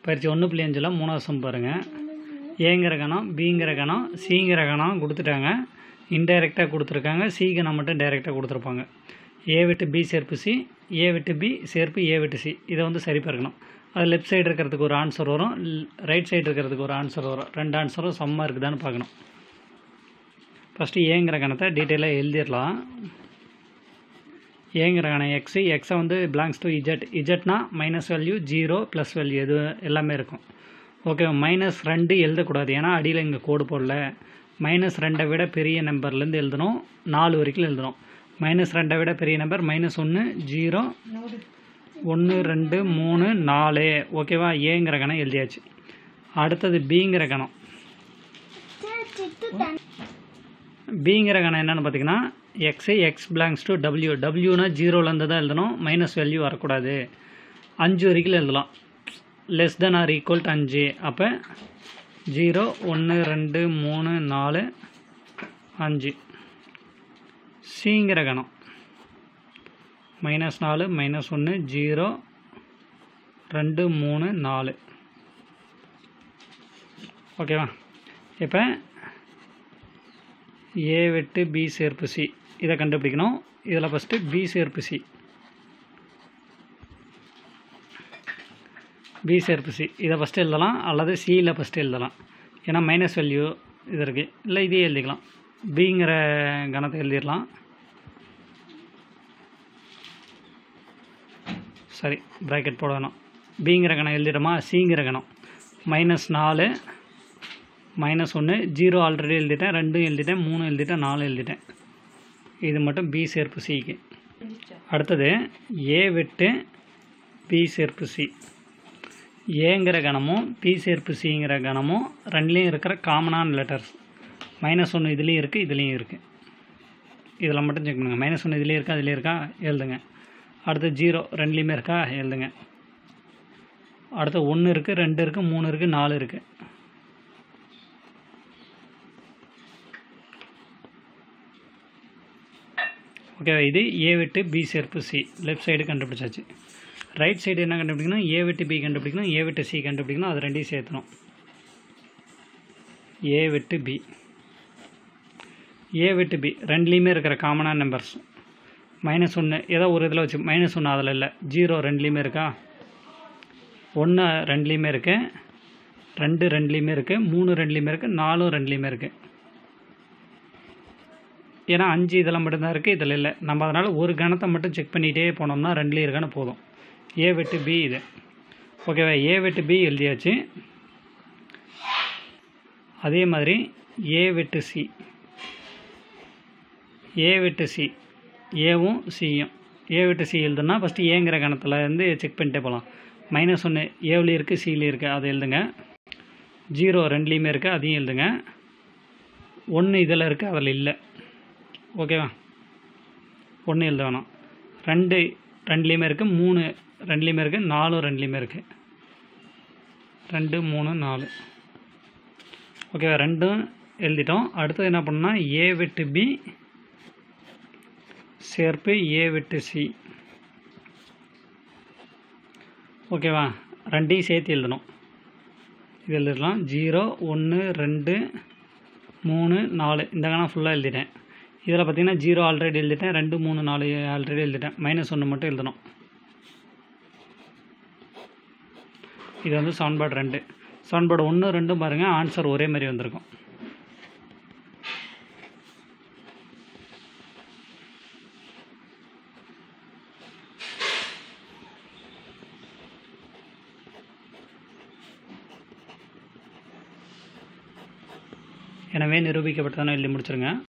பயிற்சி ஒன்று புள்ளி அஞ்சில் மூணாவது சம் பாருங்கள் ஏங்கிற கணம் பிங்கிற கணம் சிங்கிற கணம் கொடுத்துட்டாங்க இன்டைரக்டாக கொடுத்துருக்காங்க சி கணம் மட்டும் டைரெக்டாக கொடுத்துருப்பாங்க ஏ விட்டு பி சேர்ப்பு சி ஏ விட்டு பி சேர்ப்பு ஏ விட்டு சி இதை வந்து சரி பார்க்கணும் அது லெஃப்ட் சைடு இருக்கிறதுக்கு ஒரு ஆன்சர் வரும் ரைட் சைடு இருக்கிறதுக்கு ஒரு ஆன்சர் வரும் ரெண்டு ஆன்சரும் சம்மாக இருக்குதான்னு பார்க்கணும் ஃபஸ்ட்டு ஏங்கிற கணத்தை டீட்டெயிலாக எழுதிடலாம் ஏங்கிற கணம் எக்ஸு எக்ஸை வந்து பிலாங்ஸ் டு இஜெட் இஜெட்னா minus value zero plus value எது எல்லாமே இருக்கும் ஓகே மைனஸ் ரெண்டு எழுதக்கூடாது ஏன்னா அடியில் இங்கே கோடு போடல மைனஸ் ரெண்டை விட பெரிய நம்பர்லேருந்து எழுதணும் நாலு வரைக்கும் எழுதணும் மைனஸ் ரெண்டை விட பெரிய நம்பர் மைனஸ் ஒன்று ஜீரோ ஒன்று ரெண்டு மூணு நாலு ஓகேவா ஏங்கிற கணம் எழுதியாச்சு அடுத்தது பிங்கிற கணம் பிங்கிற கணம் என்னென்னு பார்த்தீங்கன்னா x x belongs to W டபிள்யூனா ஜீரோலேருந்து தான் எழுதணும் மைனஸ் வேல்யூ வரக்கூடாது அஞ்சு வரைக்கும் எழுதலாம் less than or equal to அஞ்சு அப்போ ஜீரோ ஒன்று ரெண்டு மூணு நாலு அஞ்சு சிங்கிற கணம் மைனஸ் நாலு மைனஸ் ஒன்று ஜீரோ ரெண்டு மூணு நாலு ஓகேவா இப்போ ஏ வெட்டு பி சேர்ப்பு சி இதை கண்டுபிடிக்கணும் இதில் ஃபஸ்ட்டு பி சேர்ப்பு சி பி சேர்ப்பு சி இதை ஃபஸ்ட்டு எழுதலாம் அல்லது சியில் ஃபஸ்ட்டு எழுதலாம் ஏன்னா மைனஸ் வேல்யூ இது இருக்குது இல்லை இதே எழுதிக்கலாம் பிங்கிற கணத்தை எழுதிடலாம் சரி ப்ராக்கெட் போட வேணாம் பிங்கிற கணம் எழுதிடுமா சிங்கிற கணம் மைனஸ் நாலு மைனஸ் ஒன்று ஜீரோ ஆல்ரெடி எழுதிட்டேன் ரெண்டும் எழுதிட்டேன் மூணு எழுதிட்டேன் நாலு எழுதிட்டேன் இது மட்டும் பி சேர்ப்பு சிக்கு அடுத்தது ஏ விட்டு பி சேர்ப்பு சி ஏங்கிற கணமும் பி சேர்ப்பு சிங்கிற கணமும் ரெண்டுலேயும் இருக்கிற காமனான லெட்டர்ஸ் மைனஸ் ஒன்று இதுலேயும் இருக்குது இதுலேயும் இருக்குது இதில் மட்டும் செக் பண்ணுங்கள் மைனஸ் ஒன்று இதுலேயும் இருக்கா அதுலேயும் இருக்கா எழுதுங்க அடுத்து ஜீரோ ரெண்டுலேயுமே இருக்கா எழுதுங்க அடுத்து ஒன்று இருக்குது ரெண்டு இருக்குது மூணு இருக்குது நாலு இருக்குது ஓகே இது ஏ விட்டு பி சேர்ப்பு சி லெஃப்ட் சைடு கண்டுபிடிச்சாச்சு ரைட் சைடு என்ன கண்டுபிடிக்கணும் ஏ விட்டு பி கண்டுபிடிக்கணும் ஏ விட்டு சி கண்டுபிடிக்கணும் அது ரெண்டையும் சேர்த்தணும் ஏ விட்டு பி ஏ விட்டு பி ரெண்டுலேயுமே இருக்கிற காமனான நம்பர்ஸ் மைனஸ் ஒன்று ஏதோ ஒரு இதில் வச்சு மைனஸ் ஒன்று அதில் இல்லை ஜீரோ ரெண்டுலேயுமே இருக்கா ஒன்று ரெண்டுலேயுமே இருக்குது ரெண்டு ரெண்டுலேயுமே இருக்குது மூணு ரெண்டுலேயுமே இருக்குது நாலும் ரெண்டுலேயுமே இருக்குது ஏன்னா அஞ்சு இதெல்லாம் மட்டும்தான் இருக்குது இதில் இல்லை நம்ம அதனால் ஒரு கணத்தை மட்டும் செக் பண்ணிகிட்டே போனோம்னா ரெண்டுலேயும் இருக்கான்னு போதும் ஏ வெட்டு பி இது ஓகேவா ஏ வெட்டு பி எழுதியாச்சு அதே மாதிரி ஏ வெட்டு சி ஏ வெட்டு சி ஏவும் சியும் ஏ விட்டு சி எழுதுனா ஃபஸ்ட்டு ஏங்கிற கணத்தில் இருந்து செக் பண்ணிட்டே போகலாம் மைனஸ் ஒன்று ஏவில் இருக்குது சியில் இருக்குது அதை எழுதுங்க ஜீரோ ரெண்டுலேயுமே இருக்குது அதையும் எழுதுங்க ஒன்று இதில் இருக்குது அதில் இல்லை ஓகேவா ஒன்று எழுத வேணாம் ரெண்டு ரெண்டுலேயுமே இருக்குது மூணு ரெண்டுலேயுமே இருக்குது நாலும் ரெண்டுலேயுமே இருக்குது ரெண்டு மூணு நாலு ஓகேவா ரெண்டும் எழுதிட்டோம் அடுத்தது என்ன பண்ணால் ஏ விட்டு பி சேர்ப்பு ஏ விட்டு சி ஓகேவா ரெண்டையும் சேர்த்து எழுதணும் இது எழுதிடலாம் ஜீரோ ஒன்று ரெண்டு மூணு நாலு இந்த கணம் ஃபுல்லாக எழுதிட்டேன் இதில் பார்த்தீங்கன்னா ஜீரோ ஆல்ரெடி எழுதிட்டேன் ரெண்டு மூணு நாலு ஆல்ரெடி எழுதிட்டேன் மைனஸ் ஒன்று மட்டும் எழுதணும் இது வந்து சவுண்ட்பாடு ரெண்டு சவுண்ட்பாடு ஒன்று ரெண்டும் பாருங்கள் ஆன்சர் ஒரே மாதிரி வந்திருக்கும் எனவே நிரூபிக்கப்பட்டதான எழுதி முடிச்சிருங்க